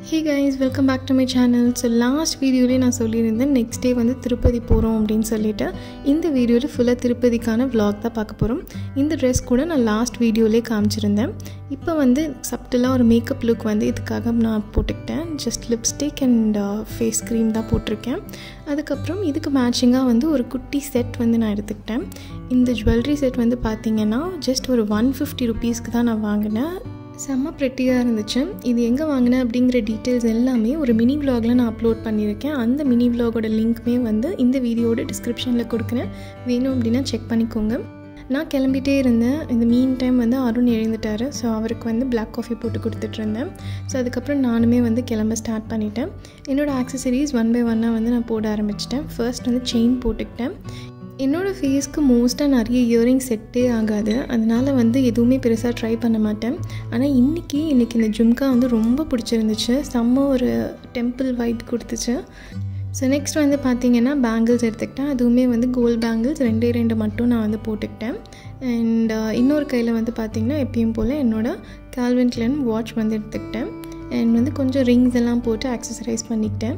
hey guys welcome back to my channel so last வீடியோலேயே நான் சொல்லியிருந்தேன் நெக்ஸ்ட் டே வந்து திருப்பதி போகிறோம் அப்படின்னு சொல்லிட்டு இந்த வீடியோவில் ஃபுல்லாக திருப்பதிக்கான vlog தான் பார்க்க போகிறோம் இந்த ட்ரெஸ் கூட நான் லாஸ்ட் வீடியோலேயே காமிச்சிருந்தேன் இப்போ வந்து சப்டலாக ஒரு மேக்கப் லுக் வந்து இதுக்காக நான் போட்டுக்கிட்டேன் just lipstick and face cream தான் போட்டிருக்கேன் அதுக்கப்புறம் இதுக்கு மேட்சிங்காக வந்து ஒரு குட்டி செட் வந்து நான் எடுத்துக்கிட்டேன் இந்த ஜுவல்லரி செட் வந்து பார்த்திங்கன்னா ஜஸ்ட் ஒரு ஒன் ஃபிஃப்டி ருபீஸ்க்கு தான் நான் வாங்கினேன் செம்ம ப்ரெட்டியாக இருந்துச்சு இது எங்கே வாங்கினேன் அப்படிங்கிற டீட்டெயில்ஸ் எல்லாமே ஒரு மினி vlogல நான் அப்லோட் பண்ணியிருக்கேன் அந்த மினி vlogோட லிங்க்குமே வந்து இந்த வீடியோட டிஸ்கிரிப்ஷனில் கொடுக்குறேன் வேணும் அப்படின்னா செக் பண்ணிக்கோங்க நான் கிளம்பிட்டே இருந்தேன் இந்த மீன் டைம் வந்து அருண் எழுந்துட்டார் ஸோ அவருக்கு வந்து பிளாக் காஃபி போட்டு கொடுத்துட்டு இருந்தேன் ஸோ அதுக்கப்புறம் நானுமே வந்து கிளம்ப ஸ்டார்ட் பண்ணிட்டேன் என்னோடய ஆக்சசரிஸ் ஒன் பை ஒன்னாக வந்து நான் போட ஆரம்பிச்சிட்டேன் ஃபர்ஸ்ட் வந்து செயின் போட்டுக்கிட்டேன் என்னோடய ஃபேஸ்க்கு மோஸ்ட்டாக நிறைய இயரிங் செட்டே ஆகாது அதனால் வந்து எதுவுமே பெருசாக ட்ரை பண்ண மாட்டேன் ஆனால் இன்றைக்கி இன்றைக்கி இந்த ஜும்கா வந்து ரொம்ப பிடிச்சிருந்துச்சு செம்ம ஒரு டெம்பிள் வைப் கொடுத்துச்சு ஸோ நெக்ஸ்ட் வந்து பார்த்தீங்கன்னா பேங்கிள்ஸ் எடுத்துக்கிட்டேன் அதுவுமே வந்து கோல்ட் பேங்கிள்ஸ் ரெண்டே ரெண்டு மட்டும் நான் வந்து போட்டுக்கிட்டேன் அண்ட் இன்னொரு கையில் வந்து பார்த்திங்கன்னா எப்பயும் போல் என்னோடய கால்வின் கிளன் வாட்ச் வந்து எடுத்துக்கிட்டேன் அண்ட் வந்து கொஞ்சம் ரிங்ஸ் எல்லாம் போட்டு ஆக்சசரைஸ் பண்ணிக்கிட்டேன்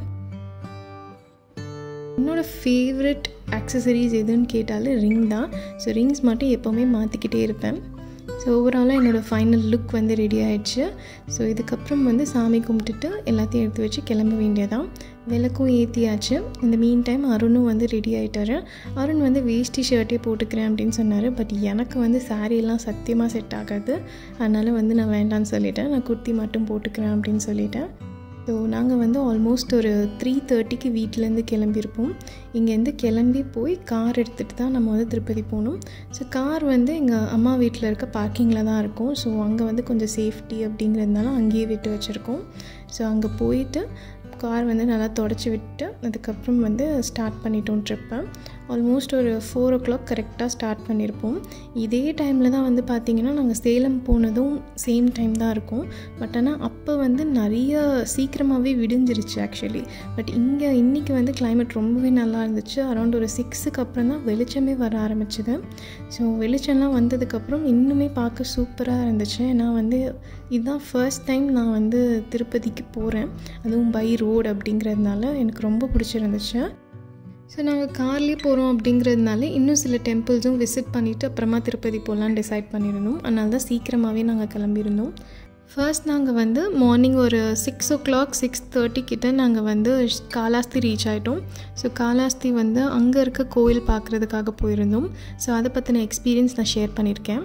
என்னோடய ஃபேவரட் ஆக்சசரிஸ் எதுன்னு கேட்டாலும் ரிங் தான் ஸோ ரிங்ஸ் மட்டும் எப்போவுமே மாற்றிக்கிட்டே இருப்பேன் ஸோ ஓவராலாக என்னோடய ஃபைனல் லுக் வந்து ரெடி ஆயிடுச்சு ஸோ இதுக்கப்புறம் வந்து சாமி கும்பிட்டுட்டு எல்லாத்தையும் எடுத்து வச்சு கிளம்ப வேண்டியதான் விளக்கும் ஏற்றியாச்சு இந்த மீன் டைம் அருணும் வந்து ரெடி ஆகிட்டாரு அருண் வந்து வேஷ்டி ஷர்ட்டே போட்டுக்கிறேன் அப்படின்னு சொன்னார் பட் எனக்கு வந்து saree எல்லாம் சத்தியமாக செட் ஆகாது அதனால் வந்து நான் வேண்டாம்னு சொல்லிட்டேன் நான் குர்த்தி மட்டும் போட்டுக்கிறேன் அப்படின்னு சொல்லிட்டேன் ஸோ நாங்கள் வந்து ஆல்மோஸ்ட் ஒரு த்ரீ தேர்ட்டிக்கு வீட்டிலேருந்து கிளம்பியிருப்போம் இங்கேருந்து கிளம்பி போய் கார் எடுத்துகிட்டு தான் நம்ம வந்து திருப்பதி போகணும் ஸோ கார் வந்து எங்கள் அம்மா வீட்டில் இருக்க பார்க்கிங்கில் தான் இருக்கும் ஸோ அங்கே வந்து கொஞ்சம் சேஃப்டி அப்படிங்கிறதுனால அங்கேயே விட்டு வச்சுருக்கோம் ஸோ அங்கே போயிட்டு கார் வந்து நல்லா தொடச்சி விட்டு அதுக்கப்புறம் வந்து ஸ்டார்ட் பண்ணிட்டோம் ட்ரிப்பை ஆல்மோஸ்ட் ஒரு ஃபோர் ஓ கிளாக் கரெக்டாக ஸ்டார்ட் பண்ணியிருப்போம் இதே டைமில் தான் வந்து பார்த்திங்கன்னா நாங்கள் சேலம் போனதும் சேம் டைம் தான் இருக்கும் பட் ஆனால் அப்போ வந்து நிறைய சீக்கிரமாகவே விடிஞ்சிருச்சு ஆக்சுவலி பட் இங்கே இன்றைக்கி வந்து climate ரொம்பவே நல்லா இருந்துச்சு அரௌண்ட் ஒரு சிக்ஸுக்கு அப்புறம் தான் வெளிச்சமே வர ஆரம்பிச்சுது ஸோ வெளிச்சம்லாம் வந்ததுக்கப்புறம் இன்னுமே பார்க்க சூப்பராக இருந்துச்சு ஏன்னா வந்து இதுதான் ஃபர்ஸ்ட் டைம் நான் வந்து திருப்பதிக்கு போகிறேன் அதுவும் பை ரோடு அப்படிங்கிறதுனால எனக்கு ரொம்ப பிடிச்சிருந்துச்சு ஸோ நாங்கள் கார்லேயே போகிறோம் அப்படிங்கிறதுனால இன்னும் சில டெம்பிள்ஸும் விசிட் பண்ணிவிட்டு அப்புறமா திருப்பதி போகலான்னு டிசைட் பண்ணியிருந்தோம் அதனால தான் சீக்கிரமாகவே நாங்கள் கிளம்பியிருந்தோம் ஃபர்ஸ்ட் நாங்கள் வந்து மார்னிங் ஒரு six o'clock six thirty கிட்ட நாங்கள் வந்து காலாஸ்தி ரீச் ஆகிட்டோம் ஸோ காலாஸ்தி வந்து அங்கே இருக்க கோயில் பார்க்குறதுக்காக போயிருந்தோம் ஸோ அதை பற்றின எக்ஸ்பீரியன்ஸ் நான் ஷேர் பண்ணியிருக்கேன்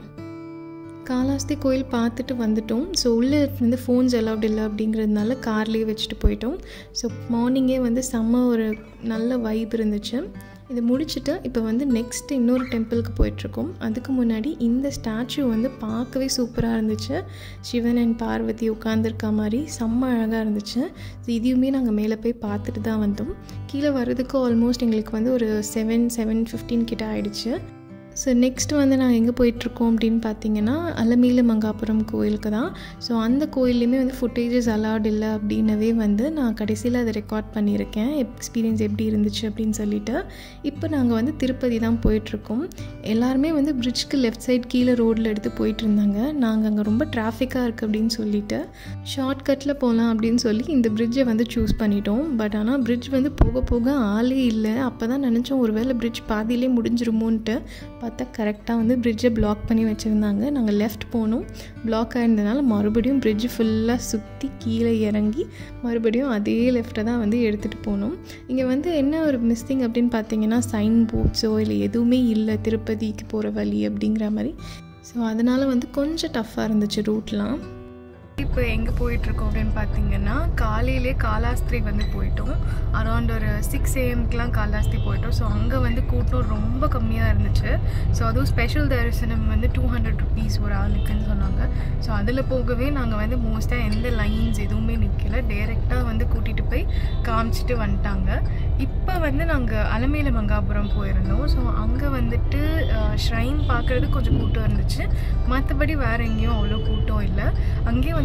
காலாஸ்தி கோயில் பார்த்துட்டு வந்துட்டோம் ஸோ உள்ளே வந்து ஃபோன்ஸ் அலவுட் இல்லை அப்படிங்கிறதுனால கார்லேயே வச்சுட்டு போயிட்டோம் ஸோ மார்னிங்கே வந்து செம்ம ஒரு நல்ல வைப் இருந்துச்சு இது முடிச்சுட்டு இப்போ வந்து நெக்ஸ்ட் இன்னொரு டெம்பிளுக்கு போயிட்டுருக்கோம் அதுக்கு முன்னாடி இந்த ஸ்டாச்சு வந்து பார்க்கவே சூப்பராக இருந்துச்சு சிவன் அண்ட் பார்வதி உட்காந்துருக்க மாதிரி செம்ம அழகாக இருந்துச்சு ஸோ இதையுமே நாங்கள் மேலே போய் பார்த்துட்டு தான் வந்தோம் கீழே வர்றதுக்கு ஆல்மோஸ்ட் எங்களுக்கு வந்து ஒரு செவன் செவன் ஃபிஃப்டீன் கிட்ட ஆயிடுச்சு ஸோ நெக்ஸ்ட் வந்து நாங்கள் எங்கே போயிட்டுருக்கோம் அப்படின்னு பார்த்தீங்கன்னா அலமீல மங்காபுரம் கோயிலுக்கு தான் ஸோ அந்த கோயில்லையுமே வந்து ஃபுட்டேஜஸ் அலவுட் இல்லை அப்படின்னவே வந்து நான் கடைசியில் அதை ரெக்கார்ட் பண்ணியிருக்கேன் எக்ஸ்பீரியன்ஸ் எப்படி இருந்துச்சு அப்படின்னு சொல்லிட்டு இப்போ நாங்கள் வந்து திருப்பதி தான் போயிட்டுருக்கோம் எல்லாருமே வந்து பிரிட்ஜ்க்கு லெஃப்ட் சைட் கீழே ரோட்டில் எடுத்து போயிட்டு இருந்தாங்க நாங்கள் அங்கே ரொம்ப டிராஃபிக்காக இருக்குது அப்படின்னு சொல்லிட்டு ஷார்ட்கட்டில் போகலாம் அப்படின்னு சொல்லி இந்த பிரிட்ஜை வந்து சூஸ் பண்ணிட்டோம் பட் ஆனால் பிரிட்ஜ் வந்து போக போக ஆளே இல்லை அப்போ தான் நினச்சோம் ஒருவேளை பிரிட்ஜ் பாதியிலே முடிஞ்சிருமோன்ட்டு பார்த்தா கரெக்டாக வந்து பிரிட்ஜை பிளாக் பண்ணி வச்சுருந்தாங்க நாங்கள் லெஃப்ட் போனோம் பிளாக் ஆயிருந்தனால மறுபடியும் பிரிட்ஜ் ஃபுல்லாக சுற்றி கீழே இறங்கி மறுபடியும் அதே லெஃப்ட்டை தான் வந்து எடுத்துகிட்டு போனோம் இங்கே வந்து என்ன ஒரு மிஸ்ஸிங் அப்படின்னு பார்த்தீங்கன்னா சைன் போர்ட்ஸோ இல்லை எதுவுமே இல்லை திருப்பதிக்கு போகிற வழி அப்படிங்கிற மாதிரி ஸோ அதனால் வந்து கொஞ்சம் டஃப்பாக இருந்துச்சு ரூட்லாம் இப்போ எங்கே போயிட்டுருக்கோம் அப்படின்னு பார்த்தீங்கன்னா காலையிலே காலாஸ்திரி வந்து போயிட்டோம் அரௌண்ட் ஒரு சிக்ஸ் ஏஎம்க்குலாம் காலாஸ்திரி போயிட்டோம் ஸோ அங்கே வந்து கூட்டம் ரொம்ப கம்மியாக இருந்துச்சு ஸோ அதுவும் ஸ்பெஷல் தரிசனம் வந்து டூ ஹண்ட்ரட் ருபீஸ் ஒரு ஆளுக்குன்னு சொன்னாங்க ஸோ அதில் போகவே நாங்கள் வந்து மோஸ்ட்டாக எந்த லைன்ஸ் எதுவுமே நிற்கல டைரெக்டாக வந்து கூட்டிகிட்டு போய் காமிச்சிட்டு வந்துட்டாங்க இப்போ வந்து நாங்கள் அலமேல மங்காபுரம் போயிருந்தோம் ஸோ அங்கே வந்துட்டு ஷ்ரைன் பார்க்குறது கொஞ்சம் கூட்டம் இருந்துச்சு மற்றபடி வேறு எங்கேயும் அவ்வளோ கூட்டம் இல்லை அங்கேயே வந்து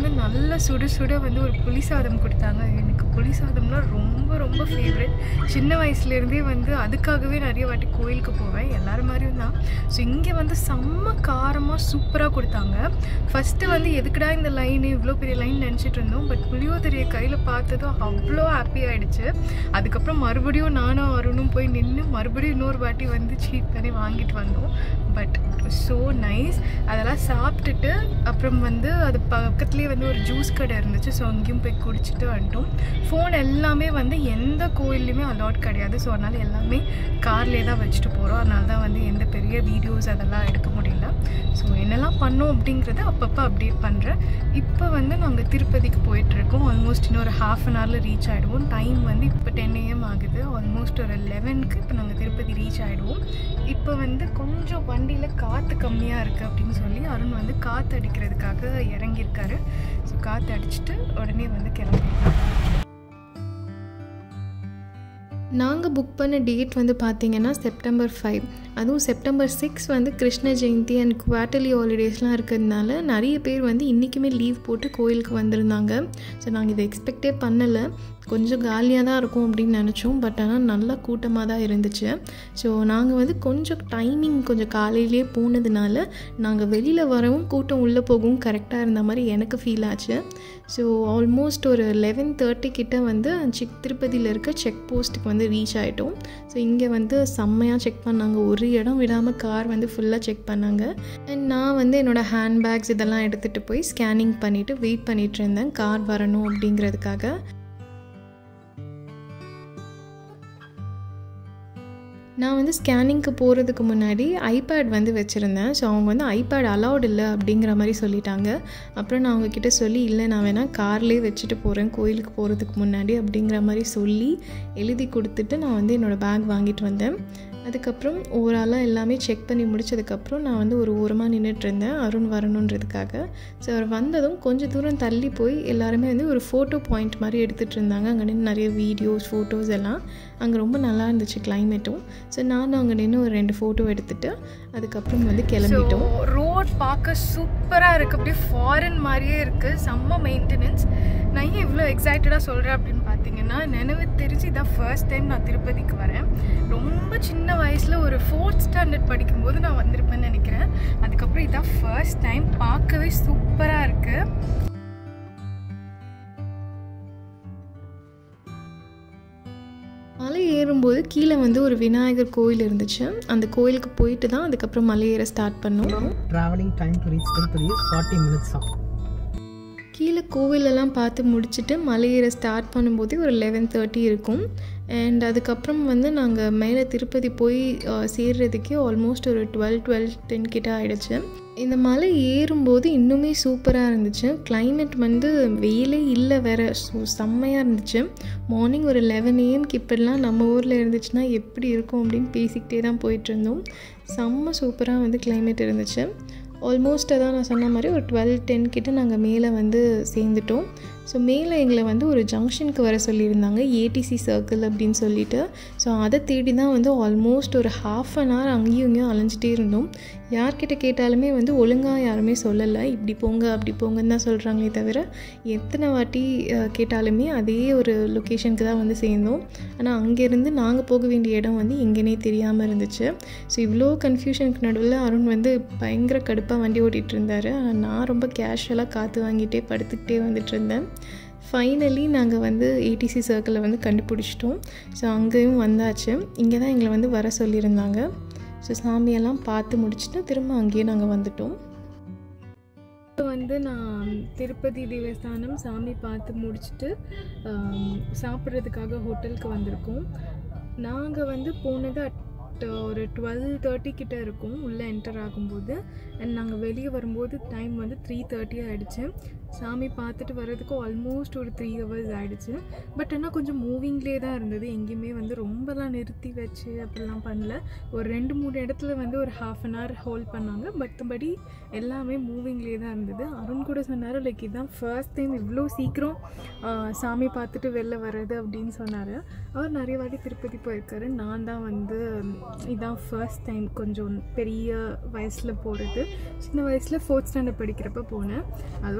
வந்து நல்ல சுட சுட வந்து ஒரு புளி சாதம் கொடுத்தாங்க எனக்கு புளி சாதம்னா ரொம்ப ரொம்ப ஃபேவரட் சின்ன வயசுலேருந்தே வந்து அதுக்காகவே நிறைய வாட்டி கோயிலுக்கு போவேன் எல்லாரும் மாதிரியும் தான் ஸோ இங்கே வந்து செம்ம காரமாக சூப்பராக கொடுத்தாங்க ஃபஸ்ட்டு வந்து எதுக்குடா இந்த லைன் இவ்வளோ பெரிய லைன் நினச்சிட்டு இருந்தோம் பட் புளியோதரையை கையில் பார்த்ததும் அவ்வளோ ஹாப்பி ஆகிடுச்சு அதுக்கப்புறம் மறுபடியும் நானும் அருணும் போய் நின்று மறுபடியும் இன்னொரு வாட்டி வந்து சீட் பண்ணி வாங்கிட்டு வந்தோம் பட் ஸோ நைஸ் அதெல்லாம் சாப்பிட்டுட்டு அப்புறம் வந்து அது பக்கத்துலேயே வந்து ஒரு ஜூஸ் கடை இருந்துச்சு ஸோ அங்கேயும் போய் குடிச்சிட்டு வந்துட்டோம் ஃபோன் எல்லாமே வந்து எந்த கோயில்லையுமே அலாட் கிடையாது ஸோ அதனால் எல்லாமே கார்லேயே தான் வச்சுட்டு போகிறோம் அதனால தான் வந்து எந்த பெரிய வீடியோஸ் அதெல்லாம் எடுக்க முடியல ஸோ என்னெல்லாம் பண்ணோம் அப்படிங்கிறத அப்பப்போ அப்டேட் பண்ணுறேன் இப்போ வந்து நாங்கள் திருப்பதிக்கு போயிட்டுருக்கோம் ஆல்மோஸ்ட் இன்னொரு ஹாஃப் அன் ஹவரில் ரீச் ஆகிடுவோம் டைம் வந்து இப்போ டென் ஏஎம் ஆகுது ஆல்மோஸ்ட் ஒரு லெவனுக்கு இப்போ நாங்கள் திருப்பதி ரீச் ஆகிடுவோம் இப்போ வந்து கொஞ்சம் வண்டியில் காற்று கம்மியாக இருக்குது அப்படின்னு சொல்லி அருண் வந்து காற்று அடிக்கிறதுக்காக இறங்கியிருக்காரு ஸோ காற்று அடிச்சுட்டு உடனே வந்து கிளம்பிடுவோம் நாங்கள் புக் பண்ண டேட் வந்து பார்த்திங்கன்னா செப்டம்பர் ஃபைவ் அதுவும் செப்டம்பர் சிக்ஸ் வந்து கிருஷ்ண ஜெயந்தி அண்ட் குவார்டர்லி ஹாலிடேஸ்லாம் இருக்கிறதுனால நிறைய பேர் வந்து இன்றைக்குமே லீவ் போட்டு கோயிலுக்கு வந்திருந்தாங்க ஸோ நாங்கள் இதை எக்ஸ்பெக்டே பண்ணலை கொஞ்சம் காலியாக தான் இருக்கும் அப்படின்னு நினச்சோம் பட் ஆனால் நல்லா கூட்டமாக தான் இருந்துச்சு ஸோ நாங்கள் வந்து கொஞ்சம் டைமிங் கொஞ்சம் காலையிலே போனதுனால நாங்கள் வெளியில் வரவும் கூட்டம் உள்ளே போகவும் கரெக்டாக இருந்த மாதிரி எனக்கு ஃபீல் ஆச்சு ஸோ ஆல்மோஸ்ட் ஒரு லெவன் தேர்ட்டி கிட்ட வந்து சிக் திருப்பதியில் இருக்க செக் போஸ்ட்டுக்கு வந்து ரீச் ஆகிட்டோம் ஸோ இங்கே வந்து செம்மையாக செக் பண்ணாங்க ஒரு இடம் விடாமல் கார் வந்து ஃபுல்லாக செக் பண்ணாங்க அண்ட் நான் வந்து என்னோடய ஹேண்ட் பேக்ஸ் இதெல்லாம் எடுத்துகிட்டு போய் ஸ்கேனிங் பண்ணிவிட்டு வெயிட் பண்ணிகிட்டு இருந்தேன் கார் வரணும் அப்படிங்கிறதுக்காக நான் வந்து ஸ்கேனிங்க்கு போகிறதுக்கு முன்னாடி ஐபேட் வந்து வச்சுருந்தேன் ஸோ அவங்க வந்து ஐபேட் அலௌட் இல்லை அப்படிங்கிற மாதிரி சொல்லிட்டாங்க அப்புறம் நான் அவங்கக்கிட்ட சொல்லி இல்லை நான் வேணால் கார்லேயே வச்சுட்டு போகிறேன் கோயிலுக்கு போகிறதுக்கு முன்னாடி அப்படிங்கிற மாதிரி சொல்லி எழுதி கொடுத்துட்டு நான் வந்து என்னோடய பேக் வாங்கிட்டு வந்தேன் அதுக்கப்புறம் ஓவராலாக எல்லாமே செக் பண்ணி முடிச்சதுக்கப்புறம் நான் வந்து ஒரு ஓரமாக நின்றுட்டு இருந்தேன் அருண் வரணுன்றதுக்காக ஸோ அவர் வந்ததும் கொஞ்சம் தூரம் தள்ளி போய் எல்லாருமே வந்து ஒரு ஃபோட்டோ பாயிண்ட் மாதிரி எடுத்துகிட்டு இருந்தாங்க அங்கே நின்று நிறைய வீடியோஸ் ஃபோட்டோஸ் எல்லாம் அங்கே ரொம்ப நல்லா இருந்துச்சு கிளைமேட்டும் ஸோ நானும் அங்கே நின்று ஒரு ரெண்டு ஃபோட்டோ எடுத்துகிட்டு அதுக்கப்புறம் வந்து கிளம்பிட்டோம் ரோட் பார்க்க சூப்பராக இருக்குது அப்படியே ஃபாரின் மாதிரியே இருக்குது செம்ம மெயின்டெனன்ஸ் நான் ஏன் இவ்வளோ எக்ஸைட்டடாக சொல்கிறேன் அப்படின்னு பார்த்தீங்கன்னா நினைவு தெரிஞ்சு இதான் ஃபர்ஸ்ட் டைம் நான் திருப்பதிக்கு வரேன் ரொம்ப சின்ன வயசில் ஒரு ஃபோர்த் ஸ்டாண்டர்ட் படிக்கும்போது நான் வந்திருப்பேன்னு நினைக்கிறேன் அதுக்கப்புறம் இதான் ஃபர்ஸ்ட் டைம் பார்க்கவே சூப்பராக இருக்குது மலை ஏறும்போது கீழே வந்து ஒரு விநாயகர் கோயில் இருந்துச்சு அந்த கோயிலுக்கு போயிட்டு தான் அதுக்கப்புறம் மலை ஏற ஸ்டார்ட் பண்ணோம் travelling time to reach Tirupati forty minutes தான் கீழே கோவிலெல்லாம் பார்த்து முடிச்சுட்டு மலை ஏற ஸ்டார்ட் பண்ணும்போதே ஒரு லெவன் தேர்ட்டி இருக்கும் அண்ட் அதுக்கப்புறம் வந்து நாங்கள் மேலே திருப்பதி போய் அஹ், சேர்றதுக்கே ஆல்மோஸ்ட் ஒரு டுவெல் டுவெல் டென் கிட்ட ஆகிடுச்சு இந்த மலை ஏறும்போது இன்னுமே சூப்பராக இருந்துச்சு climate வந்து வெயிலே இல்லை வேற ஸோ செம்மையாக இருந்துச்சு மார்னிங் ஒரு லெவன் ஏஎம்க்கு இப்படிலாம் நம்ம ஊரில் இருந்துச்சுன்னா எப்படி இருக்கும் அப்படின்னு பேசிக்கிட்டே தான் போயிட்டு இருந்தோம் செம்ம சூப்பராக வந்து climate இருந்துச்சு ஆல்மோஸ்ட் அதான் நான் சொன்ன மாதிரி ஒரு டுவெல் டென் கிட்ட நாங்கள் மேலே வந்து சேர்ந்துட்டோம் ஸோ மேலே எங்களை வந்து ஒரு ஜங்ஷனுக்கு வர சொல்லியிருந்தாங்க ஏடிசி சர்க்கிள் அப்படின்னு சொல்லிட்டு ஸோ அதை தேடி தான் வந்து ஆல்மோஸ்ட் ஒரு ஹாஃப் அன் ஹவர் அங்கேயும் இங்கேயும் அலைஞ்சிட்டே இருந்தோம் யார்கிட்ட கேட்டாலுமே வந்து ஒழுங்காக யாருமே சொல்லலை இப்படி போங்க அப்படி போங்கன்னு தான் சொல்கிறாங்களே தவிர எத்தனை வாட்டி அஹ், கேட்டாலுமே அதே ஒரு லொக்கேஷனுக்கு தான் வந்து சேர்ந்தோம் ஆனால் அங்கேருந்து நாங்கள் போக வேண்டிய இடம் வந்து எங்கேனே தெரியாமல் இருந்துச்சு ஸோ இவ்வளோ கன்ஃபியூஷனுக்கு நடுவில் அருண் வந்து பயங்கர கடுப்பாக வண்டி ஓட்டிகிட்டு இருந்தார் ஆனால் நான் ரொம்ப கேஷுவலாக காற்று வாங்கிட்டே படுத்துக்கிட்டே வந்துட்டு இருந்தேன் ஃபைனலி நாங்கள் வந்து ஏடிசி சர்க்கிளை வந்து கண்டுபிடிச்சிட்டோம் ஸோ அங்கேயும் வந்தாச்சு இங்கே தான் எங்களை வந்து வர சொல்லியிருந்தாங்க ஸோ சாமியெல்லாம் பார்த்து முடிச்சுட்டு திரும்ப அங்கேயே நாங்கள் வந்துட்டோம் இப்போ வந்து நான் திருப்பதி தேவஸ்தானம் சாமி பார்த்து முடிச்சுட்டு ஆம், சாப்பிட்றதுக்காக ஹோட்டலுக்கு வந்திருக்கோம் நாங்கள் வந்து போனது at ஒரு டுவெல் தேர்ட்டி கிட்ட இருக்கும் உள்ளே என்டர் ஆகும்போது அண்ட் நாங்கள் வெளியே வரும்போது டைம் வந்து த்ரீ தேர்ட்டி ஆகிடுச்சு சாமி பார்த்துட்டு வர்றதுக்கு ஆல்மோஸ்ட் ஒரு த்ரீ ஹவர்ஸ் ஆகிடுச்சு பட் ஆனால் கொஞ்சம் மூவிங்லேயே தான் இருந்தது எங்கேயுமே வந்து ரொம்பலாம் நிறுத்தி வச்சு அப்படிலாம் பண்ணல ஒரு ரெண்டு மூணு இடத்துல வந்து ஒரு ஹாஃப் அன் ஹவர் ஹோல்ட் பண்ணாங்க மற்றபடி எல்லாமே மூவிங்லேயே தான் இருந்தது அருண் கூட சொன்னார் லைக் இதுதான் ஃபர்ஸ்ட் டைம் இவ்வளோ சீக்கிரம் ஆஹ், சாமி பார்த்துட்டு வெளில வர்றது அப்படின்னு சொன்னார் அவர் நிறைய வாட்டி திருப்பதி போயிருக்காரு நான் தான் வந்து இதான் ஃபர்ஸ்ட் டைம் கொஞ்சம் பெரிய வயசில் போகிறது சின்ன வயசில் ஃபோர்த் ஸ்டாண்டர்ட் படிக்கிறப்ப போனேன் அதோட இப்போ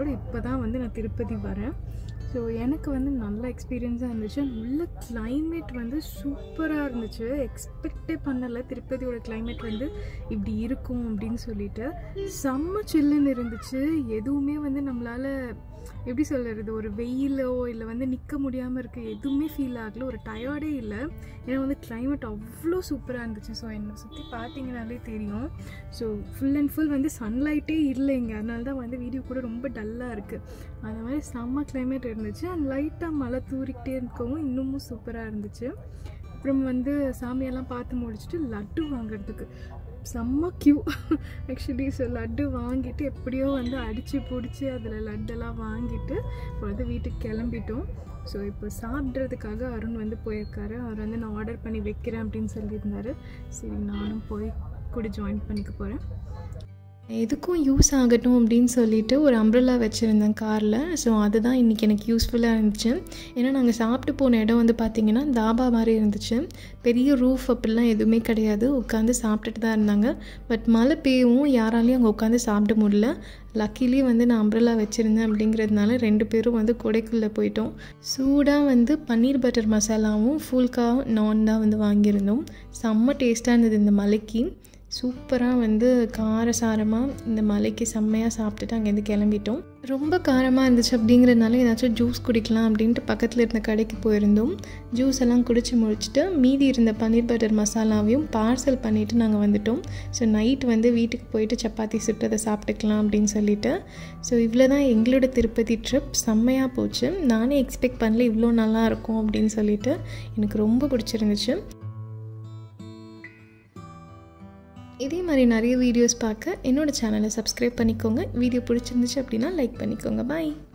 தான் வந்து நான் திருப்பதி வரேன் ஸோ எனக்கு வந்து நல்ல எக்ஸ்பீரியன்ஸாக இருந்துச்சு and உள்ள climate வந்து சூப்பராக இருந்துச்சு எக்ஸ்பெக்டே பண்ணலை திருப்பதியோட climate வந்து இப்படி இருக்கும் அப்படின்னு சொல்லிட்டு செம்ம சில்லுன்னு இருந்துச்சு எதுவுமே வந்து நம்மளால் எப்படி சொல்கிறது ஒரு வெயிலோ இல்லை வந்து நிற்க முடியாமல் இருக்க எதுவுமே ஃபீல் ஆகல ஒரு டயர்டே இல்லை ஏன்னா வந்து climate அவ்வளோ சூப்பராக இருந்துச்சு ஸோ என்னை சுற்றி பார்த்தீங்கனாலே தெரியும் ஸோ ஃபுல் அண்ட் ஃபுல் வந்து சன்லைட்டே இல்லைங்க அதனால தான் வந்து வீடியோ கூட ரொம்ப டல்லாக இருக்குது அந்த மாதிரி செம்ம climate இருந்துச்சு அண்ட் லைட்டாக மழை தூரிக்கிட்டே இருக்கவும் இன்னமும் சூப்பராக இருந்துச்சு அப்புறம் வந்து சாமியெல்லாம் பார்த்து முடிச்சுட்டு லட்டு வாங்குறதுக்கு செம்ம க்யூ ஆக்சுவலி ஸோ லட்டு வாங்கிட்டு எப்படியோ வந்து அடித்து பிடிச்சி அதில் லட்டெல்லாம் வாங்கிட்டு இப்போ வந்து வீட்டுக்கு கிளம்பிட்டோம் ஸோ இப்போ சாப்பிட்றதுக்காக அருண் வந்து போயிருக்காரு அவர் வந்து நான் ஆர்டர் பண்ணி வைக்கிறேன் அப்படின்னு சொல்லியிருந்தாரு சரி நானும் போய் கூட ஜாயின் பண்ணிக்க போகிறேன் எதுக்கும் யூஸ் ஆகட்டும் அப்படின்னு சொல்லிட்டு ஒரு அம்ப்ரெல்லா வச்சுருந்தேன் காரில் ஸோ அதுதான் இன்றைக்கி எனக்கு யூஸ்ஃபுல்லாக இருந்துச்சு ஏன்னா நாங்கள் சாப்பிட்டு போன இடம் வந்து பார்த்திங்கன்னா தாபா மாதிரி இருந்துச்சு பெரிய ரூஃப் அப்படிலாம் எதுவுமே கிடையாது உட்காந்து சாப்பிட்டுட்டு தான் இருந்தாங்க பட் மழை பெய்யவும் யாராலையும் அங்கே உட்காந்து சாப்பிட முடியல லக்கிலி வந்து நான் அம்ப்ரெல்லா வச்சுருந்தேன் அப்படிங்கிறதுனால ரெண்டு பேரும் வந்து கொடைக்குள்ளே போயிட்டோம் சூடாக வந்து பன்னீர் பட்டர் மசாலாவும் ஃபுல்கா நான் தான் வந்து வாங்கியிருந்தோம் செம்ம டேஸ்ட்டாக இருந்தது இந்த மலைக்கு சூப்பராக வந்து காரசாரமாக இந்த மலைக்கு செம்மையாக சாப்பிட்டுட்டு அங்கேருந்து கிளம்பிட்டோம் ரொம்ப காரமாக இருந்துச்சு அப்படிங்கிறதுனால ஏதாச்சும் ஜூஸ் குடிக்கலாம் அப்படின்ட்டு பக்கத்தில் இருந்த கடைக்கு போயிருந்தோம் ஜூஸ் எல்லாம் குடிச்சு முடிச்சுட்டு மீதி இருந்த பன்னீர் பட்டர் மசாலாவையும் பார்சல் பண்ணிவிட்டு நாங்கள் வந்துட்டோம் ஸோ நைட் வந்து வீட்டுக்கு போயிட்டு சப்பாத்தி சுட்டு அதை சாப்பிட்டுக்கலாம் அப்படின்னு சொல்லிட்டு ஸோ இவ்வளோ தான் எங்களோட திருப்பதி ட்ரிப் செம்மையாக போச்சு நானே எக்ஸ்பெக்ட் பண்ணல இவ்வளோ நல்லா இருக்கும் அப்படின்னு சொல்லிட்டு எனக்கு ரொம்ப பிடிச்சிருந்துச்சு இதே மாதிரி நிறைய வீடியோஸ் பார்க்க என்னோடய சேனலை சப்ஸ்கிரைப் பண்ணிக்கோங்க வீடியோ பிடிச்சிருந்துச்சு அப்படின்னா லைக் பண்ணிக்கோங்க பாய்